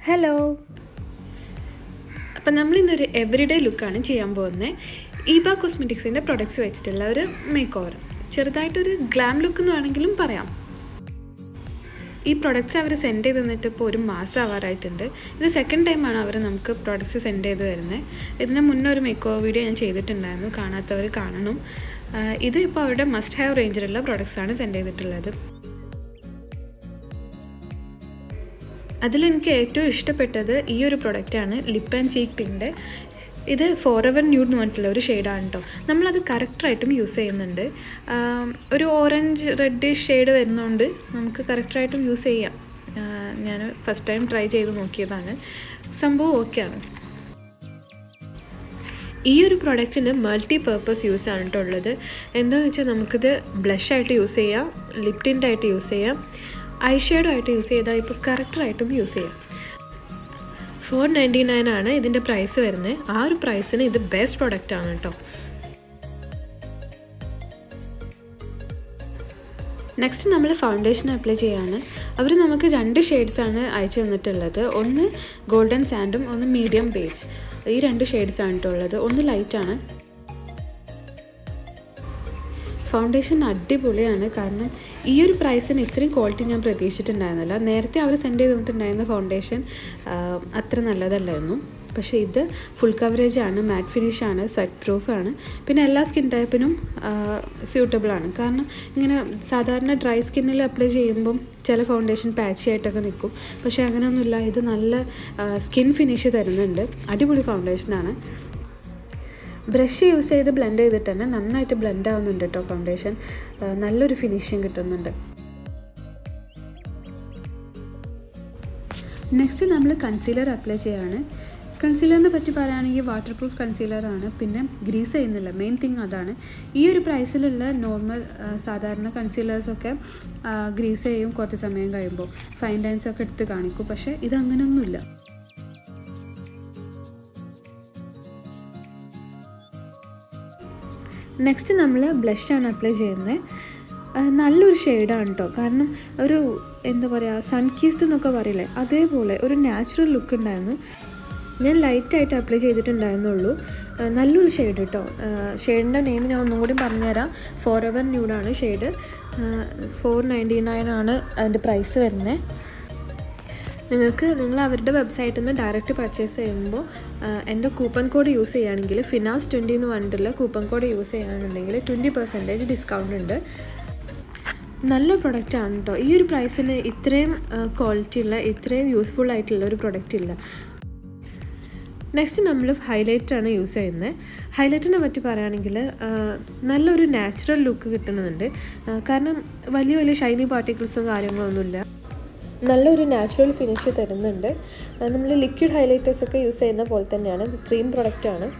hello അപ്പം നമ്മളിന്നൊരു everyday ലുക്കാണ് ചെയ്യാൻ പോകുന്നത് ഈബ കോസ്മെറ്റിക്സിൻ്റെ പ്രൊഡക്ട്സ് വെച്ചിട്ടുള്ള ഒരു മേക്ക് ഓവർ ചെറുതായിട്ടൊരു ഗ്ലാം ലുക്ക് എന്ന് വേണമെങ്കിലും പറയാം ഈ പ്രൊഡക്ട്സ് അവർ സെൻഡ് ചെയ്ത് തന്നിട്ട് ഇപ്പോൾ ഒരു മാസം ആവാറായിട്ടുണ്ട് ഇത് സെക്കൻഡ് ടൈമാണ് അവർ നമുക്ക് പ്രൊഡക്ട്സ് സെൻഡ് ചെയ്ത് തരുന്നത് ഇതിന് മുന്നേ ഒരു മേക്ക് ഓവർ വീഡിയോ ഞാൻ ചെയ്തിട്ടുണ്ടായിരുന്നു കാണാത്തവർ കാണണം ആഹ് ഇത് ഇപ്പോൾ അവരുടെ മസ്റ്റ് ഹാവ് റേഞ്ചിലുള്ള പ്രൊഡക്ട്സാണ് സെൻഡ് ചെയ്തിട്ടുള്ളത് അതിലെനിക്ക് ഏറ്റവും ഇഷ്ടപ്പെട്ടത് ഈ ഒരു പ്രൊഡക്റ്റാണ് ലിപ്പ് ആൻഡ് ചീക്ക് ടിൻ്റെ ഇത് ഫോർ എവർ ന്യൂഡ് എന്ന് പറഞ്ഞിട്ടുള്ള ഒരു ഷെയ്ഡാണ് കേട്ടോ നമ്മളത് കറക്റ്റായിട്ടും യൂസ് ചെയ്യുന്നുണ്ട് ആം, ഒരു ഓറഞ്ച് റെഡിഷ് ഷെയ്ഡ് വരുന്നതുകൊണ്ട് നമുക്ക് കറക്റ്റായിട്ടും യൂസ് ചെയ്യാം ആ, ഞാൻ ഫസ്റ്റ് ടൈം ട്രൈ ചെയ്ത് നോക്കിയതാണ് സംഭവം ഓക്കെയാണ് ഈ ഒരു പ്രൊഡക്റ്റിന് മൾട്ടി പർപ്പസ് യൂസ് ആണ് കേട്ടോ ഉള്ളത് എന്താണെന്ന് വെച്ചാൽ നമുക്കിത് ബ്ലഷായിട്ട് യൂസ് ചെയ്യാം ലിപ് ടിൻ്റായിട്ട് യൂസ് ചെയ്യാം ഐ ഷെയ്ഡോ ആയിട്ട് യൂസ് ചെയ്താൽ ഇപ്പോൾ കറക്റ്ററായിട്ടും യൂസ് ചെയ്യാം ഫോർ നയൻറ്റി നയൻ ആണ് ഇതിൻ്റെ പ്രൈസ് വരുന്നത് ആ ഒരു പ്രൈസിന് ഇത് ബെസ്റ്റ് പ്രൊഡക്റ്റ് ആണ് കേട്ടോ നെക്സ്റ്റ് നമ്മൾ ഫൗണ്ടേഷൻ അപ്ലൈ ചെയ്യാണ് അവർ നമുക്ക് രണ്ട് ഷെയ്ഡ്സാണ് അയച്ചു തന്നിട്ടുള്ളത് ഒന്ന് ഗോൾഡൻ സാൻഡും ഒന്ന് മീഡിയം ബേജ് ഈ രണ്ട് ഷെയ്ഡ്സ് ആണ് കേട്ടോ ഉള്ളത് ഒന്ന് ലൈറ്റാണ് ഫൗണ്ടേഷൻ അടിപൊളിയാണ് കാരണം ഈ ഒരു പ്രൈസിന് ഇത്രയും ക്വാളിറ്റി ഞാൻ പ്രതീക്ഷിച്ചിട്ടുണ്ടായിരുന്നില്ല നേരത്തെ അവർ സെൻഡ് ചെയ്ത് തന്നിട്ടുണ്ടായിരുന്ന ഫൗണ്ടേഷൻ അത്ര നല്ലതല്ലായിരുന്നു പക്ഷേ ഇത് ഫുൾ കവറേജ് ആണ് മാറ്റ് ഫിനിഷ് ആണ് സ്വെറ്റ് പ്രൂഫ് ആണ് പിന്നെ എല്ലാ സ്കിൻ ടൈപ്പിനും സ്യൂട്ടബിൾ ആണ് കാരണം ഇങ്ങനെ സാധാരണ ഡ്രൈ സ്കിന്നിൽ അപ്ലൈ ചെയ്യുമ്പം ചില ഫൗണ്ടേഷൻ പാച്ചി ആയിട്ടൊക്കെ നിൽക്കും പക്ഷേ അങ്ങനെയൊന്നുമില്ല ഇത് നല്ല സ്കിൻ ഫിനിഷ് തരുന്നുണ്ട് അടിപൊളി ഫൗണ്ടേഷനാണ് ബ്രഷ് യൂസ് ചെയ്ത് ബ്ലെൻഡ് ചെയ്തിട്ട് തന്നെ നന്നായിട്ട് ബ്ലെൻഡ് ആവുന്നുണ്ട് കേട്ടോ ഫൗണ്ടേഷൻ നല്ലൊരു ഫിനിഷിങ് കിട്ടുന്നുണ്ട് നെക്സ്റ്റ് നമ്മൾ കൺസീലർ അപ്ലൈ ചെയ്യാണ് കൺസീലറിനെ പറ്റി പറയുകയാണെങ്കിൽ വാട്ടർ പ്രൂഫ് കൺസീലറാണ് പിന്നെ ഗ്രീസ് ചെയ്യുന്നില്ല മെയിൻ തിങ് അതാണ് ഈ ഒരു പ്രൈസിലുള്ള നോർമൽ സാധാരണ കൺസീലേഴ്സൊക്കെ ഗ്രീസ് ചെയ്യും കുറച്ച് സമയം കഴിയുമ്പോൾ ഫൈൻ ലൈൻസ് ഒക്കെ എടുത്ത് കാണിക്കും പക്ഷേ ഇത് അങ്ങനെയൊന്നുമില്ല നെക്സ്റ്റ് നമ്മൾ ബ്ലഷാണ് അപ്ലൈ ചെയ്യുന്നത് ആ, നല്ലൊരു ഷെയ്ഡാണ് കേട്ടോ കാരണം ഒരു എന്താ പറയുക സൺകീസ്റ്റ് എന്നൊക്കെ പറയില്ലേ അതേപോലെ ഒരു നാച്ചുറൽ ലുക്ക് ഉണ്ടായിരുന്നു ഞാൻ ലൈറ്റായിട്ട് അപ്ലൈ ചെയ്തിട്ടുണ്ടായിരുന്നുള്ളൂ ആ, നല്ലൊരു ഷെയ്ഡ് കേട്ടോ ഷെയ്ഡിൻ്റെ നെയിം ഞാൻ ഒന്നും കൂടി പറഞ്ഞുതരാം ഫോർ എവർ ന്യൂഡാണ് ഷെയ്ഡ് ഫോർ നയൻറ്റി നയൻ ആണ് അതിൻ്റെ പ്രൈസ് വരുന്നത് നിങ്ങൾക്ക് നിങ്ങൾ അവരുടെ വെബ്സൈറ്റിൽ നിന്ന് ഡയറക്റ്റ് പർച്ചേസ് ചെയ്യുമ്പോൾ എൻ്റെ കൂപ്പൺ കോഡ് യൂസ് ചെയ്യുകയാണെങ്കിൽ ഫിനാസ് ട്വൻറ്റി എന്ന് പറഞ്ഞിട്ടുള്ള കൂപ്പൺ കോഡ് യൂസ് ചെയ്യുകയാണെന്നുണ്ടെങ്കിൽ ട്വൻറ്റി പെർസെൻറ്റേജ് ഡിസ്കൗണ്ട് ഉണ്ട് നല്ല പ്രൊഡക്റ്റാണ് കേട്ടോ ഈ ഒരു പ്രൈസിന് ഇത്രയും ക്വാളിറ്റി ഉള്ള ഇത്രയും യൂസ്ഫുൾ ആയിട്ടുള്ള ഒരു പ്രൊഡക്റ്റ് ഇല്ല നെക്സ്റ്റ് നമ്മൾ ഹൈലൈറ്ററാണ് യൂസ് ചെയ്യുന്നത് ഹൈലൈറ്റിനെ പറ്റി പറയുകയാണെങ്കിൽ നല്ലൊരു നാച്ചുറൽ ലുക്ക് കിട്ടുന്നുണ്ട് ആ, കാരണം വലിയ വലിയ ഷൈനി പാർട്ടിക്കിൾസും കാര്യങ്ങളൊന്നുമില്ല നല്ലൊരു നാച്ചുറൽ ഫിനിഷ് തരുന്നുണ്ട് നമ്മൾ ലിക്വിഡ് ഹൈലൈറ്റേഴ്സ് ഒക്കെ യൂസ് ചെയ്യുന്ന പോലെ തന്നെയാണ് ഇത് ക്രീം പ്രൊഡക്റ്റ് ആണ്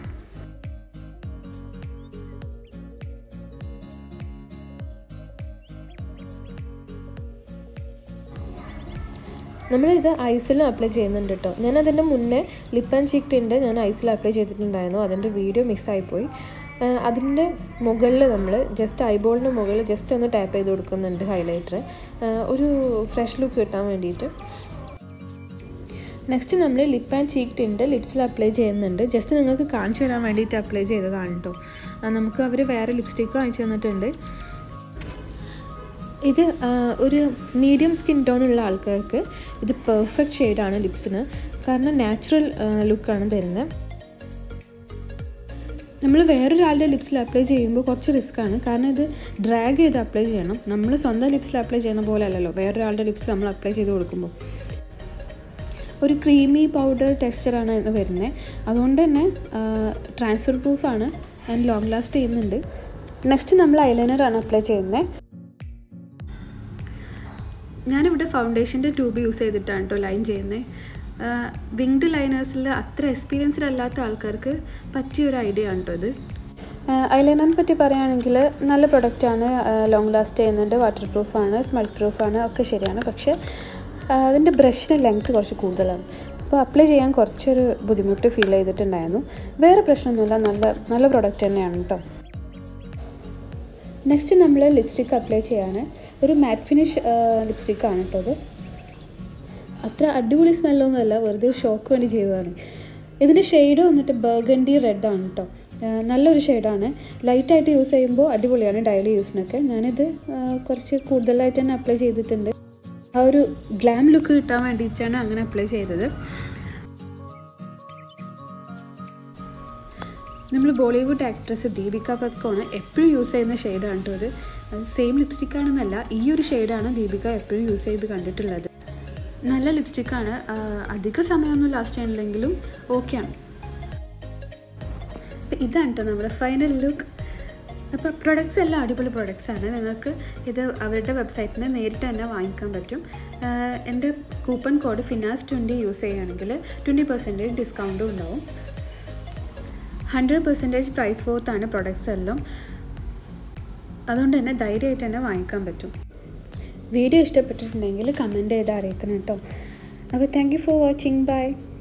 നമ്മളിത് ഐസിലും അപ്ലൈ ചെയ്യുന്നുണ്ട് കേട്ടോ ഞാൻ അതിൻ്റെ മുന്നേ ലിപ്പ് ആൻഡ് ചീക്ക് ടിൻ്റെ ഞാൻ ഐസിൽ അപ്ലൈ ചെയ്തിട്ടുണ്ടായിരുന്നു അതിൻ്റെ വീഡിയോ മിസ്സായിപ്പോയി അതിൻ്റെ മുകളിൽ നമ്മൾ ജസ്റ്റ് ഐബോളിൻ്റെ മുകളിൽ ജസ്റ്റ് ഒന്ന് ടാപ്പ് ചെയ്ത് കൊടുക്കുന്നുണ്ട് ഹൈലൈറ്റർ ഒരു ഫ്രഷ് ലുക്ക് കിട്ടാൻ വേണ്ടിയിട്ട് നെക്സ്റ്റ് നമ്മൾ ലിപ്പ് ആൻഡ് ചീക്ക് ടിൻ്റെ ലിപ്സിൽ അപ്ലൈ ചെയ്യുന്നുണ്ട് ജസ്റ്റ് നിങ്ങൾക്ക് കാണിച്ചു തരാൻ വേണ്ടിയിട്ട് അപ്ലൈ ചെയ്തതാണ് കേട്ടോ ആ, നമുക്ക് അവർ വേറെ ലിപ്സ്റ്റിക്ക് അയച്ചു തന്നിട്ടുണ്ട് ഇത് ആ, ഒരു മീഡിയം സ്കിൻ ടോൺ ഉള്ള ആൾക്കാർക്ക് ഇത് പെർഫെക്റ്റ് ഷെയ്ഡാണ് ലിപ്സിന് കാരണം നാച്ചുറൽ ലുക്കാണ് തരുന്നത് നമ്മൾ വേറൊരാളുടെ ലിപ്സിൽ അപ്ലൈ ചെയ്യുമ്പോൾ കുറച്ച് റിസ്ക്കാണ് കാരണം ഇത് ഡ്രാഗ് ചെയ്ത് അപ്ലൈ ചെയ്യണം നമ്മൾ സ്വന്തം ലിപ്സിൽ അപ്ലൈ ചെയ്യുന്ന പോലെ അല്ലല്ലോ വേറൊരാളുടെ ലിപ്സിൽ നമ്മൾ അപ്ലൈ ചെയ്ത് കൊടുക്കുമ്പോൾ ഒരു ക്രീമി പൗഡർ ടെക്സ്ചറാണ് ഇത് വരുന്നത് അതുകൊണ്ട് തന്നെ ട്രാൻസ്ഫർ പ്രൂഫാണ് ആൻഡ് ലോങ് ലാസ്റ്റ് ചെയ്യുന്നുണ്ട് നെക്സ്റ്റ് നമ്മൾ ഐലൈനറാണ് അപ്ലൈ ചെയ്യുന്നത് ഞാനിവിടെ ഫൗണ്ടേഷൻ്റെ ട്യൂബ് യൂസ് ചെയ്തിട്ടാണ് കേട്ടോ ലൈൻ ചെയ്യുന്നത് വിങ്ഡ് ലൈനേഴ്സിൽ അത്ര എക്സ്പീരിയൻസ്ഡ് അല്ലാത്ത ആൾക്കാർക്ക് പറ്റിയൊരു ഐഡിയ ആണ് കേട്ടോ ഇത് ഐലൈനറിനെ പറ്റി പറയുകയാണെങ്കിൽ നല്ല പ്രൊഡക്റ്റാണ് ലോങ് ലാസ്റ്റ് ചെയ്യുന്നുണ്ട് വാട്ടർ പ്രൂഫാണ് സ്മെൽ പ്രൂഫാണ് ഒക്കെ ശരിയാണ് പക്ഷേ ആ, അതിൻ്റെ ബ്രഷിന് ലെങ്ത് കുറച്ച് കൂടുതലാണ് അപ്പോൾ അപ്ലൈ ചെയ്യാൻ കുറച്ചൊരു ബുദ്ധിമുട്ട് ഫീൽ ചെയ്തിട്ടുണ്ടായിരുന്നു വേറെ പ്രശ്നമൊന്നുമില്ല നല്ല നല്ല പ്രൊഡക്റ്റ് തന്നെയാണ് കേട്ടോ നെക്സ്റ്റ് നമ്മൾ ലിപ്സ്റ്റിക്ക് അപ്ലൈ ചെയ്യാണ് ഒരു മാറ്റ് ഫിനിഷ് ലിപ്സ്റ്റിക്കാണ് കേട്ടോ അത് അത്ര അടിപൊളി സ്മെല്ലൊന്നുമല്ല വെറുതെ ഷോക്ക് വേണ്ടി ചെയ്തതാണ് ഇതിൻ്റെ ഷെയ്ഡ് വന്നിട്ട് ബർഗൻഡി റെഡ് ആണ് കേട്ടോ നല്ലൊരു ഷെയ്ഡാണ് ലൈറ്റായിട്ട് യൂസ് ചെയ്യുമ്പോൾ അടിപൊളിയാണ് ഡെയിലി യൂസിനൊക്കെ ഞാനിത് ആ, കുറച്ച് കൂടുതലായിട്ട് തന്നെ അപ്ലൈ ചെയ്തിട്ടുണ്ട് ആ ഒരു ഗ്ലാം ലുക്ക് കിട്ടാൻ വേണ്ടിയിട്ടാണ് അങ്ങനെ അപ്ലൈ ചെയ്തത് നമ്മൾ ബോളിവുഡ് ആക്ട്രസ് ദീപിക പത്കോണ് എപ്പോഴും യൂസ് ചെയ്യുന്ന ഷെയ്ഡാണ് കേട്ടോ ഇത് സെയിം ലിപ്സ്റ്റിക് ആണെന്നല്ല ഈ ഒരു ഷെയ്ഡാണ് ദീപിക എപ്പോഴും യൂസ് ചെയ്ത് കണ്ടിട്ടുള്ളത് നല്ല ലിപ്സ്റ്റിക്കാണ് അധിക സമയമൊന്നും ലാസ്റ്റ് ചെയ്യണില്ലെങ്കിലും ഓക്കെയാണ് അപ്പോൾ ഇതാണ് കേട്ടോ നമ്മുടെ ഫൈനൽ ലുക്ക് അപ്പോൾ പ്രൊഡക്ട്സ് എല്ലാം അടിപൊളി പ്രൊഡക്ട്സ് ആണ് നിങ്ങൾക്ക് ഇത് അവരുടെ വെബ്സൈറ്റിൽ നിന്ന് നേരിട്ട് തന്നെ വാങ്ങിക്കാൻ പറ്റും ആഹ് എൻ്റെ കൂപ്പൺ കോഡ് ഫിനാസ് ട്വൻറ്റി യൂസ് ചെയ്യുകയാണെങ്കിൽ ട്വൻറ്റി പെർസെൻറ്റേജ് ഡിസ്കൗണ്ടും ഉണ്ടാവും ഹൺഡ്രഡ് പെർസെൻറ്റേജ് പ്രൈസ് വോർത്താണ് പ്രൊഡക്ട്സ് എല്ലാം അതുകൊണ്ട് തന്നെ ധൈര്യമായിട്ട് തന്നെ വാങ്ങിക്കാൻ പറ്റും വീഡിയോ ഇഷ്ടപ്പെട്ടിട്ടുണ്ടെങ്കിൽ കമൻറ്റ് ചെയ്ത് അറിയിക്കണം കേട്ടോ അപ്പോൾ thank you for watching by